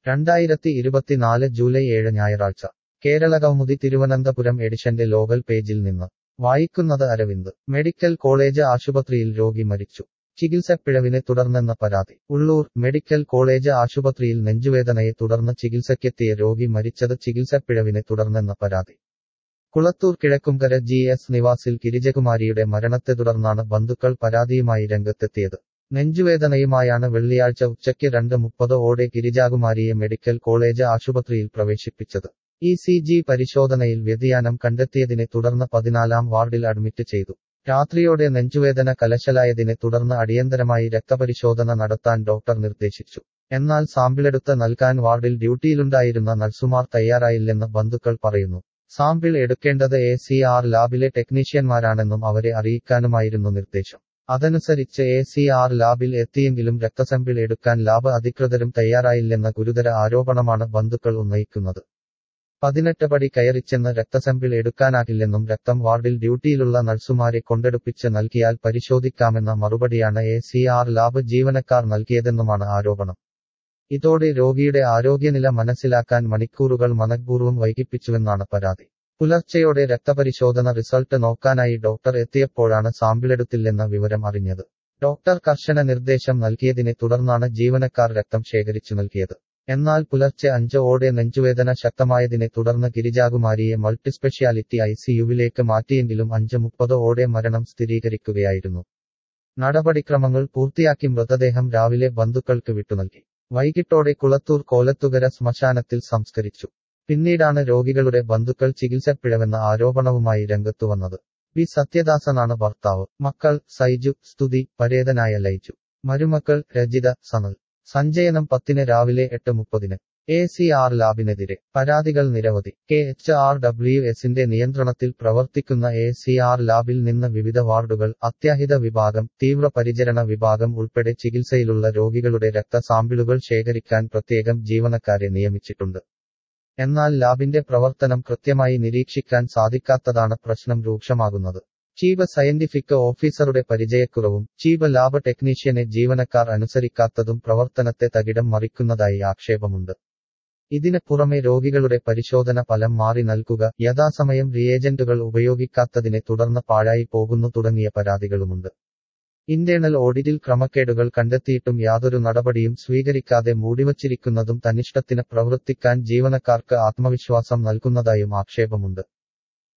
രണ്ടായിരത്തി ഇരുപത്തിനാല് ജൂലൈ ഏഴ് ഞായറാഴ്ച കേരളകൗമുദി തിരുവനന്തപുരം എഡിഷന്റെ ലോകൽ പേജിൽ നിന്ന് വായിക്കുന്നത് അരവിന്ദ് മെഡിക്കൽ കോളേജ് ആശുപത്രിയിൽ രോഗി മരിച്ചു ചികിത്സപ്പിഴവിനെ തുടർന്നെന്ന പരാതി ഉള്ളൂർ മെഡിക്കൽ കോളേജ് ആശുപത്രിയിൽ നെഞ്ചുവേദനയെ തുടർന്ന് ചികിത്സയ്ക്കെത്തിയ രോഗി മരിച്ചത് ചികിത്സപ്പിഴവിനെ തുടർന്നെന്ന പരാതി കുളത്തൂർ കിഴക്കുംകര ജി എസ് നിവാസിൽ ഗിരിജകുമാരിയുടെ മരണത്തെ തുടർന്നാണ് ബന്ധുക്കൾ പരാതിയുമായി രംഗത്തെത്തിയത് നെഞ്ചുവേദനയുമായാണ് വെള്ളിയാഴ്ച ഉച്ചയ്ക്ക് രണ്ട് മുപ്പത് ഓടെ ഗിരിജാകുമാരിയെ മെഡിക്കൽ കോളേജ് ആശുപത്രിയിൽ പ്രവേശിപ്പിച്ചത് ഇ സി ജി പരിശോധനയിൽ വ്യതിയാനം കണ്ടെത്തിയതിനെ തുടർന്ന് പതിനാലാം വാർഡിൽ അഡ്മിറ്റ് ചെയ്തു രാത്രിയോടെ നെഞ്ചുവേദന കലശലായതിനെ തുടർന്ന് അടിയന്തരമായി രക്തപരിശോധന നടത്താൻ ഡോക്ടർ നിർദ്ദേശിച്ചു എന്നാൽ സാമ്പിളെടുത്ത് നൽകാൻ വാർഡിൽ ഡ്യൂട്ടിയിലുണ്ടായിരുന്ന നഴ്സുമാർ തയ്യാറായില്ലെന്ന് ബന്ധുക്കൾ പറയുന്നു സാമ്പിൾ എടുക്കേണ്ടത് എ സി ആർ ലാബിലെ ടെക്നീഷ്യന്മാരാണെന്നും അവരെ അറിയിക്കാനുമായിരുന്നു നിർദ്ദേശം അതനുസരിച്ച് എ സി ആർ ലാബിൽ എത്തിയെങ്കിലും രക്തസാമ്പിൾ എടുക്കാൻ ലാബ് അധികൃതരും തയ്യാറായില്ലെന്ന ഗുരുതര ആരോപണമാണ് ബന്ധുക്കൾ ഉന്നയിക്കുന്നത് പതിനെട്ട് പടി കയറിച്ചെന്ന് രക്തസാമ്പിൾ എടുക്കാനാകില്ലെന്നും രക്തം വാർഡിൽ ഡ്യൂട്ടിയിലുള്ള നഴ്സുമാരെ കൊണ്ടെടുപ്പിച്ച് നൽകിയാൽ പരിശോധിക്കാമെന്ന മറുപടിയാണ് എ സി ആർ ലാബ് ജീവനക്കാർ നൽകിയതെന്നുമാണ് ആരോപണം ഇതോടെ രോഗിയുടെ ആരോഗ്യനില മനസ്സിലാക്കാൻ മണിക്കൂറുകൾ മനഃപൂർവ്വം വൈകിപ്പിച്ചുവെന്നാണ് പരാതി പുലർച്ചെയോടെ രക്തപരിശോധന റിസൾട്ട് നോക്കാനായി ഡോക്ടർ എത്തിയപ്പോഴാണ് സാമ്പിളെടുത്തില്ലെന്ന വിവരം അറിഞ്ഞത് ഡോക്ടർ കർശന നിർദ്ദേശം നൽകിയതിനെ തുടർന്നാണ് ജീവനക്കാർ രക്തം ശേഖരിച്ചു നൽകിയത് എന്നാൽ പുലർച്ചെ അഞ്ച് ഓടെ നെഞ്ചുവേദന ശക്തമായതിനെ തുടർന്ന് ഗിരിജാകുമാരിയെ മൾട്ടിസ്പെഷ്യാലിറ്റി ഐസിയുവിലേക്ക് മാറ്റിയെങ്കിലും അഞ്ച് മുപ്പത് ഓടെ മരണം സ്ഥിരീകരിക്കുകയായിരുന്നു നടപടിക്രമങ്ങൾ പൂർത്തിയാക്കി മൃതദേഹം രാവിലെ ബന്ധുക്കൾക്ക് വിട്ടുനൽകി വൈകിട്ടോടെ കുളത്തൂർ കോലത്തുകര ശ്മശാനത്തിൽ സംസ്കരിച്ചു പിന്നീടാണ് രോഗികളുടെ ബന്ധുക്കൾ ചികിത്സപ്പിഴവെന്ന ആരോപണവുമായി രംഗത്തുവന്നത് പി സത്യദാസനാണ് ഭർത്താവ് മക്കൾ സൈജു സ്തുതി പരേതനായ ലൈജു മരുമക്കൾ രജിത സനൽ സഞ്ചയനം പത്തിന് രാവിലെ എട്ട് മുപ്പതിന് എ സി ആർ ലാബിനെതിരെ പരാതികൾ നിരവധി കെ എച്ച് ആർ ഡബ്ല്യു എസിന്റെ നിയന്ത്രണത്തിൽ പ്രവർത്തിക്കുന്ന എ സി ആർ ലാബിൽ നിന്ന് വിവിധ വാർഡുകൾ അത്യാഹിത വിഭാഗം തീവ്രപരിചരണ വിഭാഗം ഉൾപ്പെടെ ചികിത്സയിലുള്ള രോഗികളുടെ രക്തസാമ്പിളുകൾ ശേഖരിക്കാൻ പ്രത്യേകം ജീവനക്കാരെ നിയമിച്ചിട്ടുണ്ട് എന്നാൽ ലാബിന്റെ പ്രവർത്തനം കൃത്യമായി നിരീക്ഷിക്കാൻ സാധിക്കാത്തതാണ് പ്രശ്നം രൂക്ഷമാകുന്നത് ചീഫ് സയന്റിഫിക് ഓഫീസറുടെ പരിചയക്കുറവും ചീഫ് ലാബ് ടെക്നീഷ്യനെ ജീവനക്കാർ അനുസരിക്കാത്തതും പ്രവർത്തനത്തെ തകിടം മറിക്കുന്നതായി ആക്ഷേപമുണ്ട് ഇതിന് പുറമെ രോഗികളുടെ പരിശോധന ഫലം മാറി നൽകുക യഥാസമയം റിയേജന്റുകൾ ഉപയോഗിക്കാത്തതിനെ തുടർന്ന് പാഴായി പോകുന്നു തുടങ്ങിയ പരാതികളുമുണ്ട് ഇന്റേണൽ ഓഡിറ്റിൽ ക്രമക്കേടുകൾ കണ്ടെത്തിയിട്ടും യാതൊരു നടപടിയും സ്വീകരിക്കാതെ മൂടിവച്ചിരിക്കുന്നതും തന്നിഷ്ടത്തിന് പ്രവർത്തിക്കാൻ ജീവനക്കാർക്ക് ആത്മവിശ്വാസം നൽകുന്നതായും ആക്ഷേപമുണ്ട്